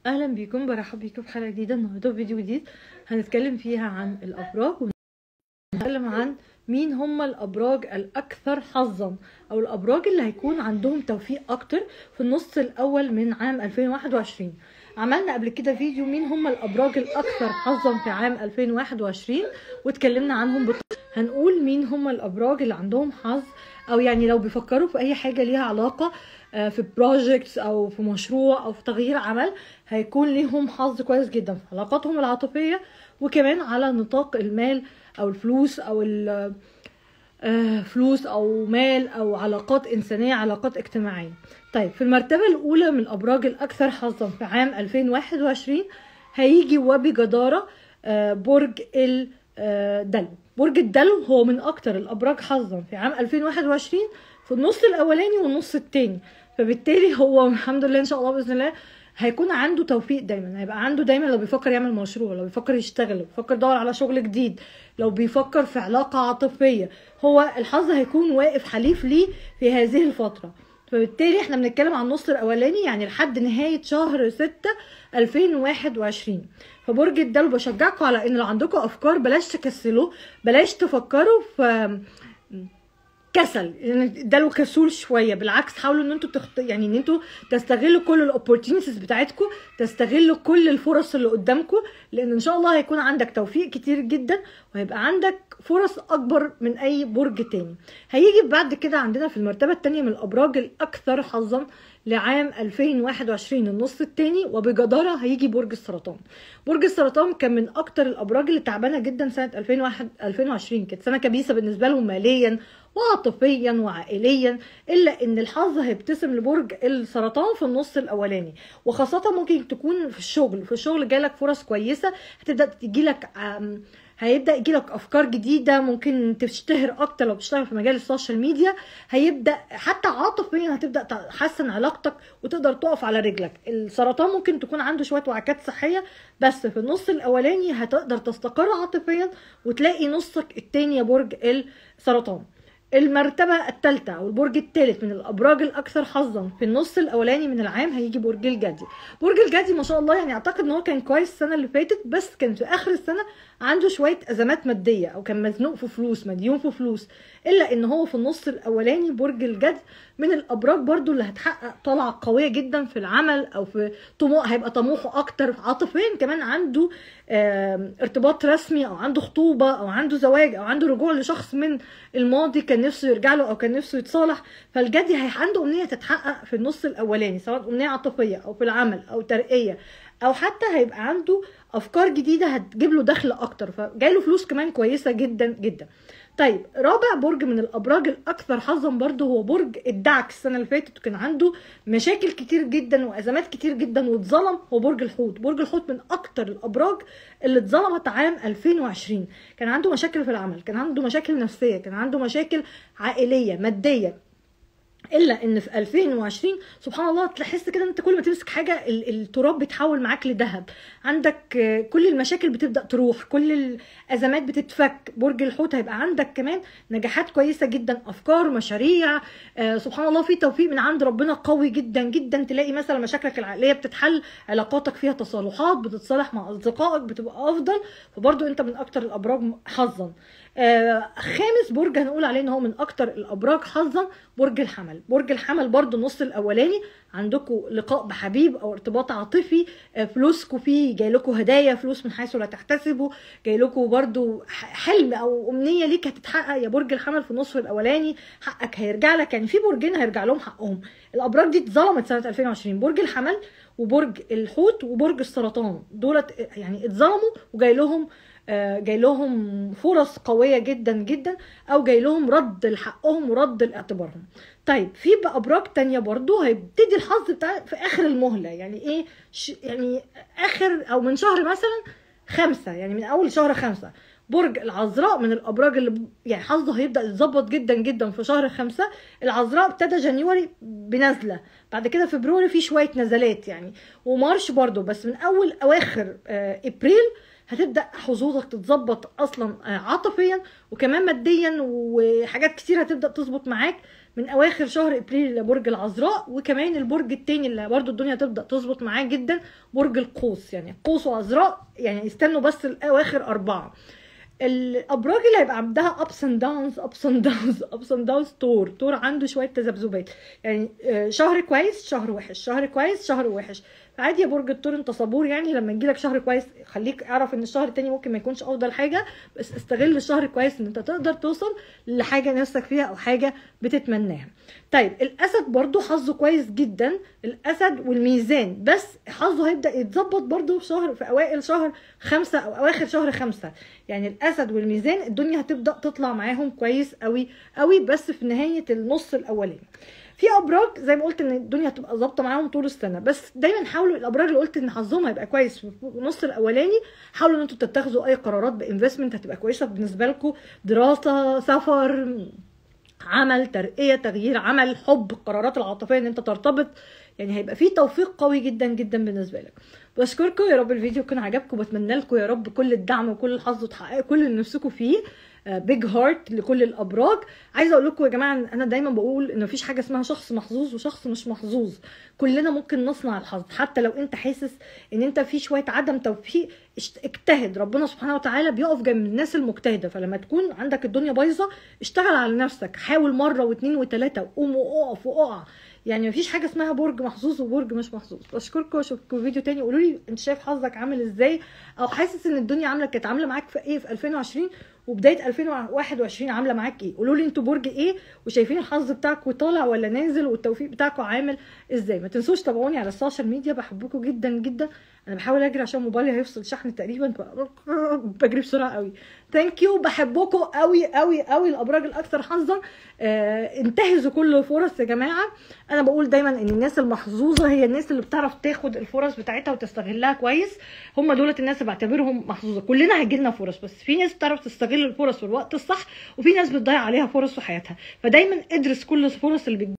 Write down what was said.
اهلا بيكم برحب بيكم في حلقه جديده النهارده فيديو جديد هنتكلم فيها عن الابراج ونتكلم عن مين هم الابراج الاكثر حظا او الابراج اللي هيكون عندهم توفيق اكتر في النص الاول من عام 2021 عملنا قبل كده فيديو مين هم الابراج الاكثر حظا في عام 2021 واتكلمنا عنهم بط... هنقول مين هم الابراج اللي عندهم حظ او يعني لو بيفكروا في اي حاجه ليها علاقه في بروجكتس او في مشروع او في تغيير عمل هيكون ليهم حظ كويس جدا في علاقاتهم العاطفيه وكمان على نطاق المال او الفلوس او فلوس او مال او علاقات انسانيه علاقات اجتماعيه طيب في المرتبه الاولى من الابراج الاكثر حظا في عام 2021 هيجي وبجداره برج الدلو برج الدلو هو من اكتر الابراج حظا في عام 2021 في النص الاولاني والنص التاني فبالتالي هو الحمد لله ان شاء الله باذن الله هيكون عنده توفيق دايما هيبقى عنده دايما لو بيفكر يعمل مشروع لو بيفكر يشتغل لو بيفكر يدور على شغل جديد لو بيفكر في علاقة عاطفية هو الحظ هيكون واقف حليف ليه في هذه الفترة فبالتالي احنا بنتكلم عن النص الاولاني يعني لحد نهاية شهر ستة 2021 فبرج الدلو بشجعكم على ان لو عندكم افكار بلاش تكسلوا بلاش تفكروا في كسل يعني ده له كسول شويه بالعكس حاولوا ان انتوا تخت... يعني ان انتوا تستغلوا كل الاوبورتونيتيز بتاعتكم تستغلوا كل الفرص اللي قدامكم لان ان شاء الله هيكون عندك توفيق كتير جدا وهيبقى عندك فرص اكبر من اي برج تاني هيجي بعد كده عندنا في المرتبه الثانيه من الابراج الاكثر حظا لعام 2021 النص الثاني وبجدارة هيجي برج السرطان برج السرطان كان من اكتر الابراج اللي تعبانه جدا سنه 2001 2020 كانت سنه كبيسه بالنسبه لهم ماليا وعاطفيا وعائليا الا ان الحظ هيبتسم لبرج السرطان في النص الاولاني وخاصه ممكن تكون في الشغل في الشغل جالك فرص كويسه هتبدا تجيلك هيبدا يجيلك افكار جديده ممكن تشتهر اكتر لو بتشتغل في مجال السوشيال ميديا هيبدا حتى عاطفيا هتبدا تحسن علاقتك وتقدر تقف على رجلك السرطان ممكن تكون عنده شويه وعكات صحيه بس في النص الاولاني هتقدر تستقر عاطفيا وتلاقي نصك التاني يا برج السرطان المرتبة الثالثة أو البرج الثالث من الأبراج الأكثر حظا في النص الأولاني من العام هيجي برج الجدي برج الجدي ما شاء الله يعني أعتقد إن هو كان كويس السنة اللي فاتت بس كان في آخر السنة عنده شوية أزمات مادية أو كان مزنوق في فلوس مديون في فلوس إلا إن هو في النص الأولاني برج الجدي من الأبراج برضو اللي هتحقق طلعة قوية جدا في العمل أو في طموح هيبقى طموحه أكتر عاطفيا كمان عنده ارتباط رسمي أو عنده خطوبة أو عنده زواج أو عنده رجوع لشخص من الماضي كان نفسه يرجع له او كان نفسه يتصالح فالجدي هي عنده امنيه تتحقق في النص الاولاني سواء امنيه عاطفيه او في العمل او ترقيه او حتى هيبقى عنده افكار جديده هتجيب له دخل اكتر فجاي له فلوس كمان كويسه جدا جدا طيب رابع برج من الابراج الاكثر حظا برضه هو برج الدعك السنه اللي فاتت وكان عنده مشاكل كتير جدا وازمات كتير جدا واتظلم هو برج الحوت برج الحوت من اكتر الابراج اللي اتظلمت عام 2020 كان عنده مشاكل في العمل كان عنده مشاكل نفسيه كان عنده مشاكل عائليه ماديه الا ان في 2020 سبحان الله تحس كده انت كل ما تمسك حاجه التراب بيتحول معاك لذهب عندك كل المشاكل بتبدا تروح كل الازمات بتتفك برج الحوت هيبقى عندك كمان نجاحات كويسه جدا افكار مشاريع آه سبحان الله في توفيق من عند ربنا قوي جدا جدا تلاقي مثلا مشاكلك العائليه بتتحل علاقاتك فيها تصالحات بتتصالح مع اصدقائك بتبقى افضل فبرضو انت من اكتر الابراج حظا آه خامس برج هنقول عليه ان هو من اكتر الابراج حظا برج الحمل برج الحمل برضو النص الاولاني عندكم لقاء بحبيب او ارتباط عاطفي آه فلوسكم فيه جاي لكم هدايا فلوس من حيث لا تحتسبوا جاي لكم برضو حلم او امنيه ليك هتتحقق يا برج الحمل في النصف الاولاني حقك هيرجع لك يعني في برجين هيرجع لهم حقهم الابراج دي اتظلمت سنه 2020 برج الحمل وبرج الحوت وبرج السرطان دولت يعني اتظلموا وجاي لهم جاي لهم فرص قويه جدا جدا او جاي لهم رد لحقهم ورد لاعتبارهم طيب في بقى ابراج تانية برضو هيبتدي الحظ بتاع في اخر المهله يعني ايه يعني اخر او من شهر مثلا خمسة يعني من اول شهر خمسة برج العذراء من الابراج اللي يعني حظه هيبدا يتظبط جدا جدا في شهر خمسة العذراء ابتدى جانيوري بنزله بعد كده فبراير في شويه نزلات يعني ومارش برضو بس من اول اواخر ابريل هتبدا حظوظك تتظبط اصلا عاطفيا وكمان ماديا وحاجات كتير هتبدا تظبط معاك من اواخر شهر ابريل لبرج العذراء وكمان البرج التاني اللي برضو الدنيا تبدا تظبط معاه جدا برج القوس يعني قوس وعذراء يعني يستنوا بس اواخر اربعه الابراج اللي هيبقى عندها ابس اند داونز ابس اند داونز ابس اند داونز تور تور عنده شويه تذبذبات يعني آه، شهر كويس شهر وحش شهر كويس شهر وحش عادي يا برج الثور انت صبور يعني لما يجيلك شهر كويس خليك اعرف ان الشهر التاني ممكن ما يكونش افضل حاجه بس استغل الشهر كويس ان انت تقدر توصل لحاجه نفسك فيها او حاجه بتتمناها طيب الاسد برضو حظه كويس جدا الاسد والميزان بس حظه هيبدا يتظبط برضو في شهر في اوائل شهر خمسة او اواخر شهر خمسة يعني الاسد والميزان الدنيا هتبدا تطلع معاهم كويس قوي قوي بس في نهايه النص الاولاني في ابراج زي ما قلت ان الدنيا هتبقى ظابطه معاهم طول السنه بس دايما حاولوا الابراج اللي قلت ان حظهم هيبقى كويس في النص الاولاني حاولوا ان انتوا تتخذوا اي قرارات بانفستمنت هتبقى كويسه بالنسبه لكم دراسه سفر عمل ترقيه تغيير عمل حب القرارات العاطفيه ان انت ترتبط يعني هيبقى في توفيق قوي جدا جدا بالنسبه لك بشكركم يا رب الفيديو يكون عجبكم بتمنى لكم يا رب كل الدعم وكل الحظ وتحققوا كل اللي نفسكم فيه بيج هارت لكل الابراج عايزه اقول لكم يا جماعه انا دايما بقول ان مفيش حاجه اسمها شخص محظوظ وشخص مش محظوظ كلنا ممكن نصنع الحظ حتى لو انت حاسس ان انت في شويه عدم توفيق اجتهد ربنا سبحانه وتعالى بيقف جنب الناس المجتهده فلما تكون عندك الدنيا بايظه اشتغل على نفسك حاول مره واثنين وثلاثه وقوم واقف واقع يعني مفيش حاجه اسمها برج محظوظ وبرج مش محظوظ بشكركم واشوفكم فيديو تاني قولوا لي انت شايف حظك عامل ازاي او حاسس ان الدنيا عامله كانت عامله معاك في ايه في 2020 وبدايه 2021 عامله معاك ايه قولوا لي انتوا برج ايه وشايفين الحظ بتاعكم طالع ولا نازل والتوفيق بتاعكم عامل ازاي ما تنسوش تابعوني على السوشيال ميديا بحبكم جدا جدا انا بحاول اجري عشان موبايلي هيفصل شحن تقريبا بجري بسرعه قوي ثانك يو بحبكم قوي قوي قوي الابراج الاكثر حظا آه انتهزوا كل الفرص يا جماعه انا بقول دايما ان الناس المحظوظه هي الناس اللي بتعرف تاخد الفرص بتاعتها وتستغلها كويس هم دولت الناس اللي بعتبرهم محظوظه كلنا هيجي لنا فرص بس في ناس بتعرف تستغل الفرص في الوقت الصح وفي ناس بتضيع عليها فرص في حياتها فدايما ادرس كل الفرص اللي